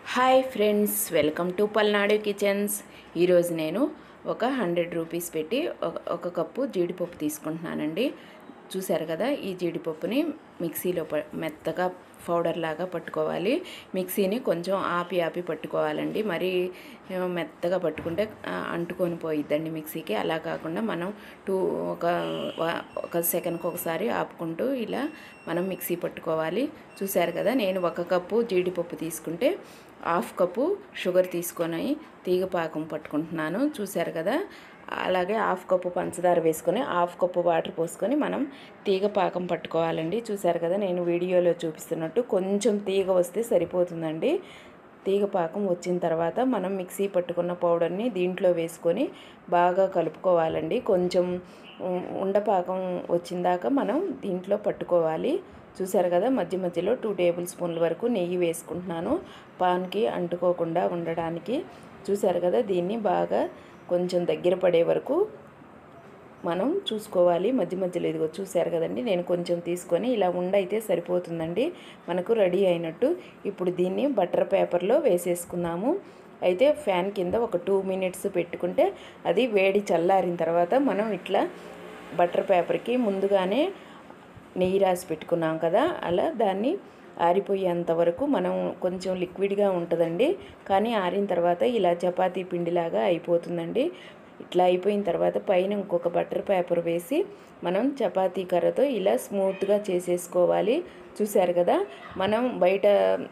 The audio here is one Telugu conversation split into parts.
hi friends welcome to Palnadu kitchens ఈరోజు నేను ఒక హండ్రెడ్ రూపీస్ పెట్టి ఒక ఒక కప్పు జీడిపప్పు తీసుకుంటున్నానండి చూసారు కదా ఈ జీడిపప్పుని మిక్సీలో ప మెత్తగా పౌడర్ లాగా పట్టుకోవాలి మిక్సీని కొంచెం ఆపి ఆపి పట్టుకోవాలండి మరి ఆ, మెత్తగా పట్టుకుంటే ఆ, అంటుకొని పోయిద్దండి మిక్సీకి అలా కాకుండా మనం టూ ఒక వ- ఒక సెకండ్కి ఒకసారి ఆపుకుంటూ ఇలా మనం మిక్సీ పట్టుకోవాలి చూసారు కదా నేను ఒక కప్పు జీడిపప్పు తీసుకుంటే హాఫ్ కప్పు షుగర్ తీసుకొని తీగ పాకం పట్టుకుంటున్నాను చూసారు కదా అలాగే హాఫ్ కప్పు పంచదార వేసుకొని హాఫ్ కప్పు వాటర్ పోసుకొని మనం తీగ పాకం పట్టుకోవాలండి చూసారు కదా నేను వీడియోలో చూపిస్తున్నట్టు కొంచెం తీగ వస్తే సరిపోతుందండి తీగ పాకం వచ్చిన తర్వాత మనం మిక్సీ పట్టుకున్న పౌడర్ని దీంట్లో వేసుకొని బాగా కలుపుకోవాలండి కొంచెం ఉ- ఉండపాకం వచ్చిందాక మనం దీంట్లో పట్టుకోవాలి చూసారు కదా మధ్య మధ్యలో టూ టేబుల్ స్పూన్ల వరకు నెయ్యి వేసుకుంటున్నాను పాన్కి అంటుకోకుండా ఉండడానికి చూసారు కదా దీన్ని బాగా కొంచెం దగ్గర పడే వరకు మనం చూసుకోవాలి మధ్య మధ్యలో ఇదిగో చూశారు కదండి నేను కొంచెం తీసుకొని ఇలా ఉండైతే సరిపోతుందండి మనకు రెడీ అయినట్టు ఇప్పుడు దీన్ని బటర్ పేపర్లో వేసేసుకుందాము అయితే ఫ్యాన్ కింద ఒక టూ మినిట్స్ పెట్టుకుంటే అది వేడి చల్లారిన తర్వాత మనం ఇట్లా బటర్ పేపర్కి ముందుగానే నెయ్యి రాసి పెట్టుకున్నాం కదా అలా దాన్ని ఆరిపోయేంత వరకు మనం కొంచెం లిక్విడ్గా ఉంటుందండి కానీ ఆరిన తర్వాత ఇలా చపాతీ పిండిలాగా అయిపోతుందండి ఇట్లా అయిపోయిన తర్వాత పైన ఇంకొక బటర్ పేపర్ వేసి మనం చపాతీ కర్రతో ఇలా స్మూత్గా చేసేసుకోవాలి చూశారు కదా మనం బయట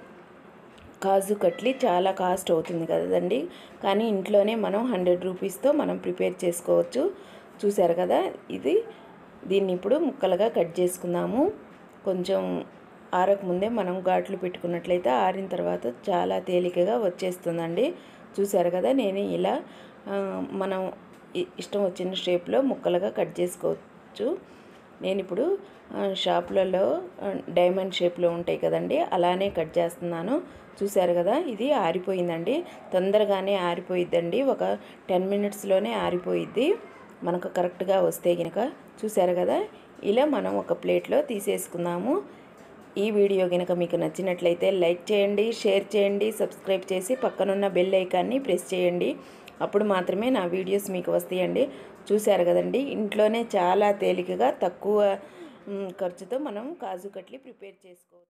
కాజు కట్లీ చాలా కాస్ట్ అవుతుంది కదండి కానీ ఇంట్లోనే మనం హండ్రెడ్ రూపీస్తో మనం ప్రిపేర్ చేసుకోవచ్చు చూశారు కదా ఇది దీన్ని ఇప్పుడు ముక్కలుగా కట్ చేసుకుందాము కొంచెం ఆరక ముందే మనం ఘాట్లు పెట్టుకున్నట్లయితే ఆరిన తర్వాత చాలా తేలికగా వచ్చేస్తుందండి చూశారు కదా నేను ఇలా ఆ, మనం ఇ- ఇష్టం వచ్చిన షేప్లో ముక్కలుగా కట్ చేసుకోవచ్చు నేను ఇప్పుడు ఆ, షాపులలో ఆ, డైమండ్ షేప్లో ఉంటాయి కదండి అలానే కట్ చేస్తున్నాను చూశారు కదా ఇది ఆరిపోయిందండి తొందరగానే ఆరిపోయిద్దండి ఒక టెన్ మినిట్స్లోనే ఆరిపోయిద్ది మనకు కరెక్ట్గా వస్తే కనుక చూశారు కదా ఇలా మనం ఒక ప్లేట్లో తీసేసుకుందాము ఈ వీడియో కనుక మీకు నచ్చినట్లయితే లైక్ చేయండి షేర్ చేయండి సబ్స్క్రైబ్ చేసి పక్కనున్న బెల్ ఐకాన్ని ప్రెస్ చేయండి అప్పుడు మాత్రమే నా వీడియోస్ మీకు వస్తాయండి చూశారు కదండి ఇంట్లోనే చాలా తేలికగా తక్కువ మ్, ఖర్చుతో మనం కాజు కట్లీ ప్రిపేర్ చేసుకోవచ్చు